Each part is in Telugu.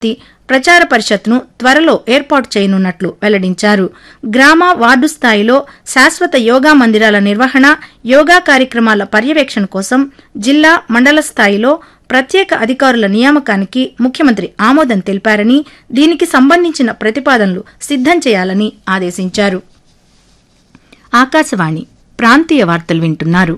ప్రచార పరిషత్ను త్వరలో ఏర్పాటు చేయనున్నట్లు వెల్లడించారు గ్రామ వార్డు స్థాయిలో శాశ్వత యోగా మందిరాల నిర్వహణ యోగా కార్యక్రమాల పర్యవేక్షణ కోసం జిల్లా మండల స్థాయిలో ప్రత్యేక అధికారుల నియామకానికి ముఖ్యమంత్రి ఆమోదం తెలిపారని దీనికి సంబంధించిన ప్రతిపాదనలు సిద్దం చేయాలని ఆదేశించారు ఆకాశవాణి ప్రాంతీయ వార్తలు వింటున్నారు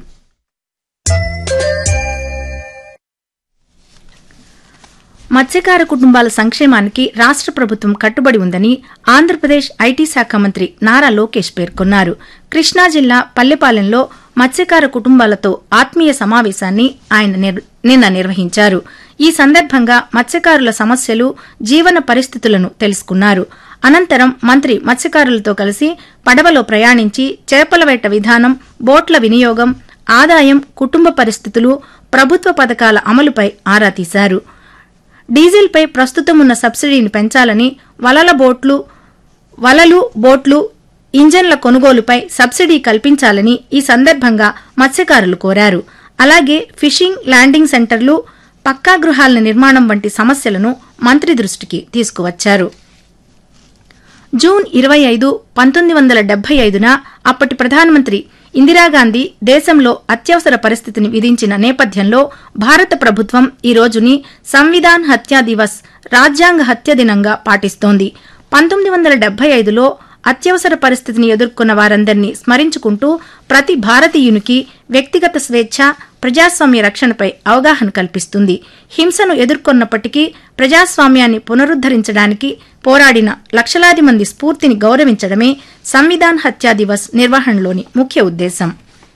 మత్స్యకార కుటుంబాల సంక్షేమానికి రాష్ట ప్రభుత్వం కట్టుబడి ఉందని ఆంధ్రప్రదేశ్ ఐటీ శాఖ మంత్రి నారా లోకేష్ పేర్కొన్నారు కృష్ణా జిల్లా పల్లెపాలెంలో మత్స్యకార కుటుంబాలతో ఆత్మీయ సమావేశాన్ని ఆయన నిర్- నిన్న నిర్వహించారు ఈ సందర్భంగా మత్స్యకారుల సమస్యలు జీవన పరిస్థితులను తెలుసుకున్నారు అనంతరం మంత్రి మత్స్యకారులతో కలిసి పడవలో ప్రయాణించి చేపల వేట విధానం బోట్ల వినియోగం ఆదాయం కుటుంబ పరిస్థితులు ప్రభుత్వ పథకాల అమలుపై ఆరా తీశారు డీజిల్పై ప్రస్తుతం ఉన్న సబ్సిడీని పెంచాలని వలల బోట్లు వలలు బోట్లు ఇంజన్ల కొనుగోలుపై సబ్సిడీ కల్పించాలని ఈ సందర్భంగా మత్స్యకారులు కోరారు అలాగే ఫిషింగ్ ల్యాండింగ్ సెంటర్లు పక్కా గృహాల నిర్మాణం వంటి సమస్యలను మంత్రి దృష్టికి తీసుకువచ్చారు జూన్ ఇరవై ఐదు పంతొమ్మిది వందల డెబ్బై ఐదున అప్పటి ప్రధానమంత్రి ఇందిరాగాంధీ దేశంలో అత్యవసర పరిస్థితిని విధించిన నేపథ్యంలో భారత ప్రభుత్వం ఈ రోజుని సంవిధాన్ హత్యా దివస్ రాజ్యాంగ హత్య దినంగా పాటిస్తోంది పంతొమ్మిది వందల డెబ్బై ఐదులో అత్యవసర పరిస్థితిని ఎదుర్కొన్న వారందరినీ స్మరించుకుంటూ ప్రతి భారతీయునికి వ్యక్తిగత స్వేచ్ఛ ప్రజాస్వామ్య రక్షణపై అవగాహన కల్పిస్తుంది హింసను ఎదుర్కొన్నప్పటికీ ప్రజాస్వామ్యాన్ని పునరుద్దరించడానికి పోరాడిన లక్షలాది మంది స్ఫూర్తిని గౌరవించడమే సంవిధాన్ హత్యా దివస్ నిర్వహణలోని ముఖ్య ఉద్దేశం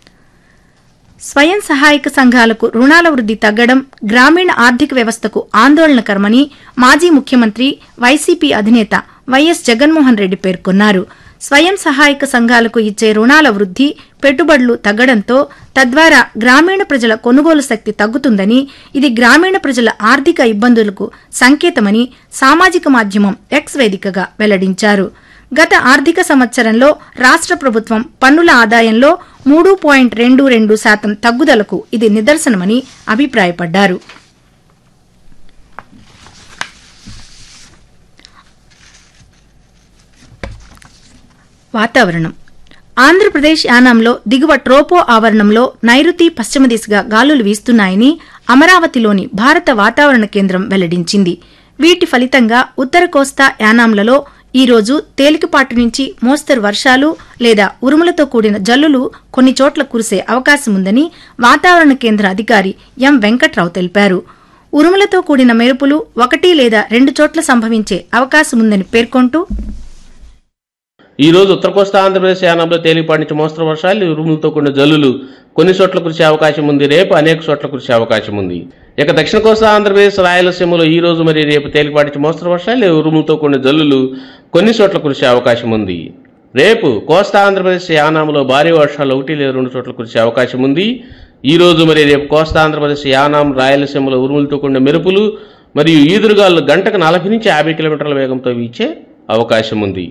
స్వయం సహాయక సంఘాలకు రుణాల వృద్ధి తగ్గడం గ్రామీణ ఆర్థిక వ్యవస్థకు ఆందోళనకరమని మాజీ ముఖ్యమంత్రి వైసీపీ అధినేత వైఎస్ జగన్మోహన్ రెడ్డి పేర్కొన్నారు స్వయం సహాయక సంఘాలకు ఇచ్చే రుణాల వృద్ధి పెట్టుబడులు తగ్గడంతో తద్వారా గ్రామీణ ప్రజల కొనుగోలు శక్తి తగ్గుతుందని ఇది గ్రామీణ ప్రజల ఆర్థిక ఇబ్బందులకు సంకేతమని సామాజిక మాధ్యమం ఎక్స్ వేదికగా వెల్లడించారు గత ఆర్థిక సంవత్సరంలో రాష్ట్ర ప్రభుత్వం పన్నుల ఆదాయంలో మూడు పాయింట్ రెండు రెండు శాతం తగ్గుదలకు ఇది నిదర్శనమని అభిప్రాయపడ్డారు వాతావరణం ఆంధ్రప్రదేశ్ యానాంలో దిగువ ట్రోపో ఆవరణంలో నైరుతి పశ్చిమ దిశగా గాలులు వీస్తున్నాయని అమరావతిలోని భారత వాతావరణ కేంద్రం వెల్లడించింది వీటి ఫలితంగా ఉత్తర కోస్తా యానాంలలో ఈ రోజు తేలికపాటి నుంచి మోస్తరు వర్షాలు లేదా ఉరుములతో కూడిన జల్లులు కొన్ని చోట్ల కురిసే అవకాశముందని వాతావరణ కేంద్ర అధికారి ఎం వెంకట్రావు తెలిపారు ఉరుములతో కూడిన మెరుపులు ఒకటి లేదా రెండు చోట్ల సంభవించే అవకాశముందని పేర్కొంటూ ఈ రోజు ఉత్తర కోస్తా ఆంధ్రప్రదేశ్ యానంలో తేలిపాటి నుంచి మోస్తరు వర్షాలు ఉరుములతో కూడిన జల్లులు కొన్ని చోట్ల కురిసే అవకాశం ఉంది రేపు అనేక చోట్ల కురిసే అవకాశం ఉంది ఇక దక్షిణ కోస్తా ఆంధ్రప్రదేశ్ రాయలసీమలో ఈ రోజు మరి రేపు తేలిపాటి నుంచి మోస్తరు వర్షాలు ఉరుములతో కూడిన జల్లులు కొన్ని చోట్ల కురిసే అవకాశం ఉంది రేపు కోస్తా ఆంధ్రప్రదేశ్ యానాంలో భారీ వర్షాలు ఒకటి లేదా రెండు చోట్ల కురిసే అవకాశం ఉంది ఈ రోజు మరి రేపు కోస్తా ఆంధ్రప్రదేశ్ యానాం రాయలసీమలో ఉరుములతో కూడిన మెరుపులు మరియు ఈదురుగాలు గంటకు నలభై నుంచి యాభై కిలోమీటర్ల వేగంతో వీచే అవకాశం ఉంది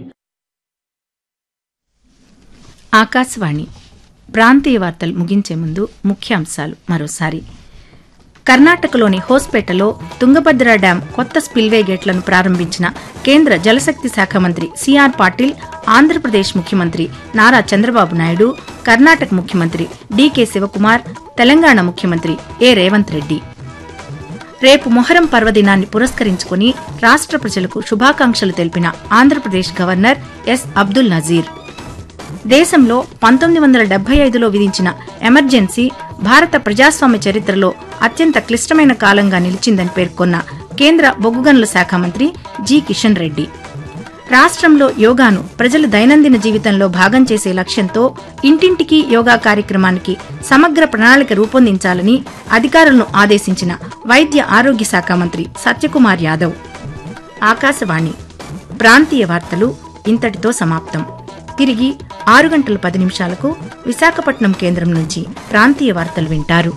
ఆకాశవాణి ప్రాంతీయ వార్తలు ముగించే ముందు ముఖ్యాంశాలు మరోసారి కర్ణాటకలోని హోస్పేటలో తుంగభద్ర డ్యాం కొత్త స్పిల్వే గేట్లను ప్రారంభించిన కేంద్ర జలశక్తి శాఖ మంత్రి సిఆర్ పాటిల్ ఆంధ్రప్రదేశ్ ముఖ్యమంత్రి నారా చంద్రబాబు నాయుడు కర్ణాటక ముఖ్యమంత్రి డీకే శివకుమార్ తెలంగాణ ముఖ్యమంత్రి ఏ రేవంత్ రెడ్డి రేపు మొహరం పర్వదినాన్ని పురస్కరించుకుని రాష్ట్ర ప్రజలకు శుభాకాంక్షలు తెలిపిన ఆంధ్రప్రదేశ్ గవర్నర్ ఎస్ అబ్దుల్ నజీర్ దేశంలో పంతొమ్మిది వందల డెబ్బై ఐదులో విధించిన ఎమర్జెన్సీ భారత ప్రజాస్వామ్య చరిత్రలో అత్యంత క్లిష్టమైన కాలంగా నిలిచిందని పేర్కొన్న కేంద్ర బొగ్గు గనుల శాఖ మంత్రి జి కిషన్ రెడ్డి రాష్ట్రంలో యోగాను ప్రజల దైనందిన జీవితంలో భాగం చేసే లక్ష్యంతో ఇంటింటికి యోగా కార్యక్రమానికి సమగ్ర ప్రణాళిక రూపొందించాలని అధికారులను ఆదేశించిన వైద్య ఆరోగ్య శాఖ మంత్రి సత్యకుమార్ యాదవ్ ఆకాశవాణి ప్రాంతీయ వార్తలు ఇంతటితో సమాప్తం తిరిగి ఆరు గంటల పది నిమిషాలకు విశాఖపట్నం కేంద్రం నుంచి ప్రాంతీయ వార్తలు వింటారు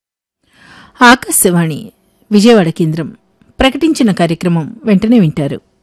ఆకాశవాణి విజయవాడ కేంద్రం ప్రకటించిన కార్యక్రమం వెంటనే వింటారు